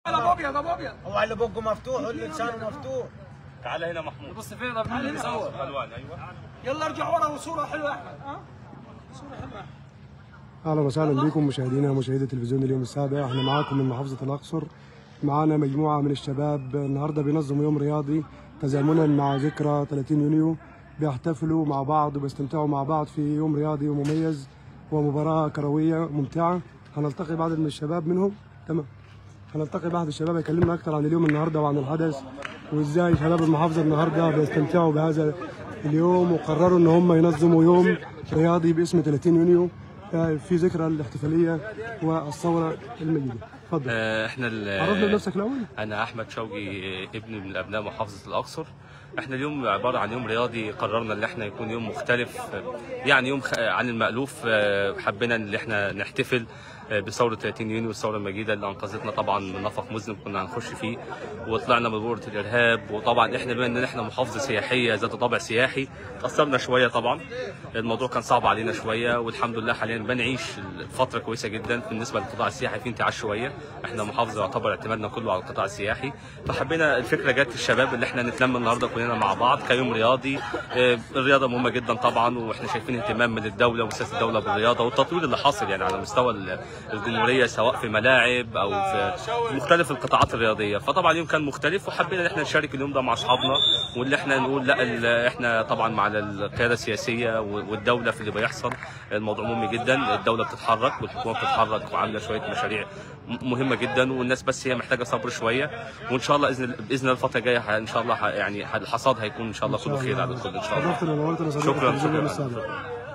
ابو ابيض ابو ابيض هو اللي بقه مفتوح واللي لسانه مفتوح تعال هنا محمود بص فين طب مين اللي بيصور الوان ايوه يلا ارجع ورا وصوره حلوه يا احمد ها صوره حلوه اهلا وسهلا بكم مشاهدينا مشاهدي تلفزيون اليوم السابع احنا معاكم من محافظه الاقصر معانا مجموعه من الشباب النهارده بينظموا يوم رياضي تزامنا مع ذكرى 30 يونيو بيحتفلوا مع بعض وبيستمتعوا مع بعض في يوم رياضي ومميز ومباراه كرويه ممتعه هنلتقي بعض من الشباب منهم تمام هنلتقي بعض الشباب يكلمنا اكثر عن اليوم النهارده وعن الحدث وازاي شباب المحافظه النهارده بيستمتعوا بهذا اليوم وقرروا ان هم ينظموا يوم رياضي باسم 30 يونيو آه، في ذكرى الاحتفاليه والثوره المجيده اتفضل آه، احنا ال- عرفنا بنفسك الاول انا احمد شوقي آه، ابن من ابناء محافظه الاقصر احنا اليوم عباره عن يوم رياضي قررنا ان احنا يكون يوم مختلف آه، يعني يوم خ- عن المالوف آه، حبينا ان احنا نحتفل آه، بثوره 30 يونيو الثوره المجيده اللي انقذتنا طبعا من نفق مظلم كنا هنخش فيه وطلعنا من بؤره الارهاب وطبعا احنا بما ان احنا محافظه سياحيه ذات طابع سياحي تاثرنا شويه طبعا الموضوع كان صعب علينا شويه والحمد لله حاليا بنعيش فتره كويسه جدا بالنسبه للقطاع السياحي في انتعاش شويه احنا محافظه يعتبر اعتمادنا كله على القطاع السياحي فحبينا الفكره جت الشباب اللي احنا نتلم النهارده كلنا مع بعض كيوم رياضي آه، الرياضه مهمه جدا طبعا واحنا شايفين اهتمام من الدوله وسياسه الدوله بالرياضه والتطوير اللي حاصل يعني على مستوى ال- الجمهوريه سواء في ملاعب او في مختلف القطاعات الرياضيه فطبعا اليوم كان مختلف وحبينا ان احنا نشارك اليوم ده مع اصحابنا واللي احنا نقول لا ال- احنا طبعا مع القياده السياسيه والدوله في اللي بيحصل الموضوع مهم جدا الدوله بتتحرك والحكومه بتتحرك وعامله شويه مشاريع م- مهمه جدا والناس بس هي محتاجه صبر شويه وان شاء الله باذن باذن الله الفتره الجايه ه- ان شاء الله ه- يعني ه- الحصاد هيكون ان شاء الله كله خير على الكل ان شاء الله حضرتنا ونورتنا صديقي شكراً، التلفزيون اليوم شكراً. السابع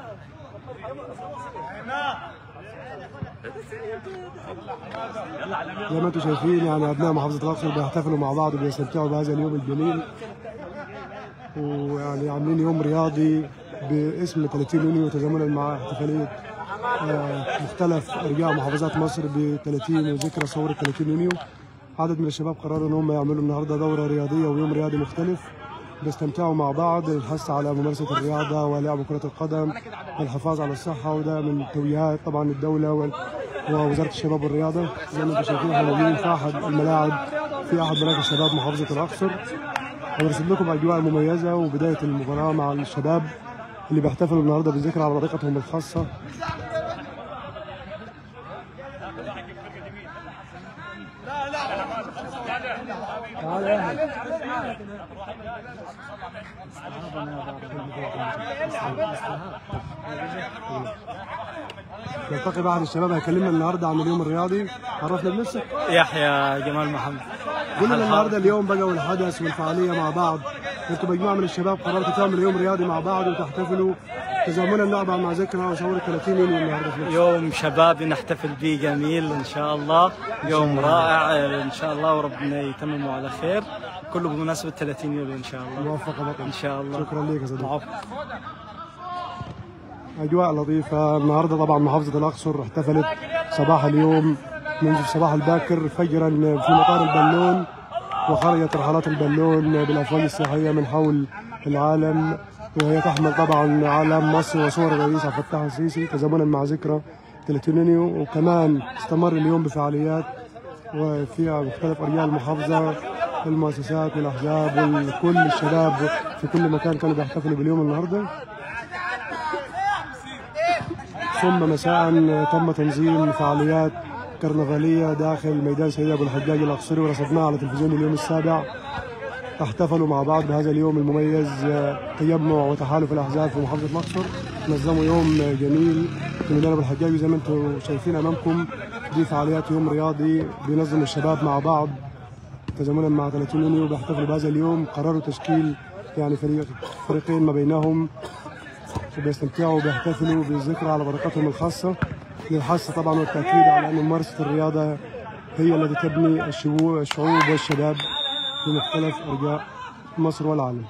زي ما انتم شايفين يعني ابناء محافظه الاقصر بيحتفلوا مع بعض وبيستمتعوا بهذا اليوم الجميل ويعني عاملين يوم رياضي باسم 30 يونيو تزامنا مع احتفاليه آه، مختلف ارجاء محافظات مصر ب 30 وذكرى ثوره 30 يونيو عدد من الشباب قرروا ان هم يعملوا النهارده دوره رياضيه ويوم رياضي مختلف بيستمتعوا مع بعض الحث على ممارسه الرياضه ولعب كره القدم والحفاظ على الصحه وده من توجيهات طبعا الدوله وال- ووزاره الشباب والرياضه زي ما انتم شايفين احنا موجودين في احد الملاعب في احد مراكز شباب محافظه الاقصر هنرسم لكم اجواء مميزه وبدايه المباراه مع الشباب اللي بيحتفلوا النهارده بالذكرى على طريقتهم الخاصه تعال يا أهل. نلتقي بعض الشباب هيكلمنا النهارده عن اليوم الرياضي عرفنا بنفسك يحيى جمال محمد قول لنا النهارده اليوم بقى والحدث والفعاليه مع بعض انتوا مجموعه من الشباب قررتوا تعملوا يوم رياضي مع بعض وتحتفلوا تزامنا طبعا مع ذكرى وثوره 30 يونيو النهارده في مصر. يوم شبابي نحتفل به جميل ان شاء الله يوم رائع ان شاء الله وربنا يتممه على خير كله بمناسبه 30 يوليو ان شاء الله موفق يا بطل ان شاء الله شكرا لك يا صديقي العفو. اجواء لطيفه النهارده طبعا محافظه الاقصر احتفلت صباح اليوم منذ الصباح الباكر فجرا في مطار البالون وخرجت رحلات البالون بالافواج السياحيه من حول العالم وهي تحمل طبعا علم مصر وصور الرئيس عبد الفتاح السيسي تزامنا مع ذكرى 30 يونيو وكمان استمر اليوم بفعاليات وفيها مختلف ارجاء المحافظه المؤسسات والاحزاب وكل الشباب في كل مكان كانوا بيحتفلوا باليوم النهارده ثم مساء تم تنظيم فعاليات كرنفالية داخل ميدان سيد أبو الحجاج الأقصري ورصدناها على تلفزيون اليوم السابع احتفلوا مع بعض بهذا اليوم المميز آه، تجمع وتحالف الأحزاب في محافظة الأقصر نظموا يوم آه، جميل في ميدان أبو الحجاج زي ما أنتم شايفين أمامكم دي فعاليات يوم رياضي بينظم الشباب مع بعض تزامنا مع 30 يونيو بيحتفلوا بهذا اليوم قرروا تشكيل يعني فريق فريقين ما بينهم وبيستمتعوا وبيحتفلوا بالذكرى على بركاتهم الخاصة للحث طبعا والتأكيد على أن ممارسة الرياضة هي التي تبني الشعوب الشعوب والشباب في مختلف أرجاء مصر والعالم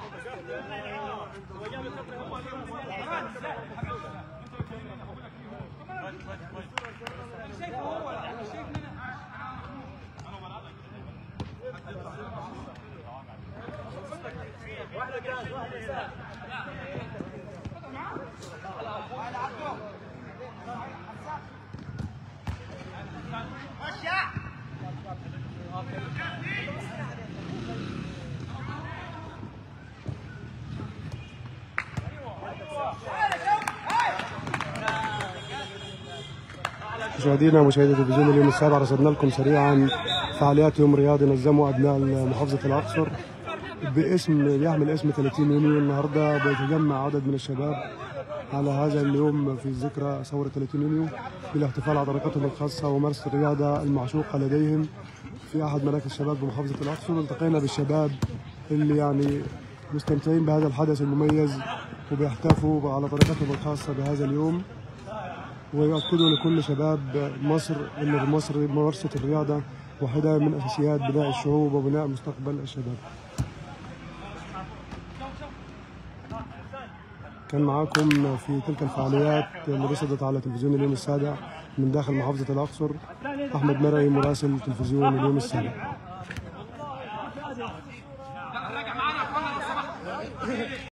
مشاهدينا ومشاهدي تلفزيون اليوم السابع رصدنا لكم سريعا فعاليات يوم رياضي نظمه ابناء محافظه الاقصر باسم بيحمل اسم 30 يونيو النهارده بيتجمع عدد من الشباب على هذا اليوم في ذكرى ثوره 30 يونيو بالاحتفال على طريقتهم الخاصه ومارسه الرياضه المعشوقه لديهم في احد مراكز الشباب بمحافظه الاقصر التقينا بالشباب اللي يعني مستمتعين بهذا الحدث المميز وبيحتفوا على طريقتهم الخاصه بهذا اليوم ويؤكدوا لكل شباب مصر ان مصر ممارسه الرياضه واحده من اساسيات بناء الشعوب وبناء مستقبل الشباب. كان معاكم في تلك الفعاليات اللي رصدت على تلفزيون اليوم السابع من داخل محافظه الاقصر احمد مرعي مراسل تلفزيون اليوم السابع.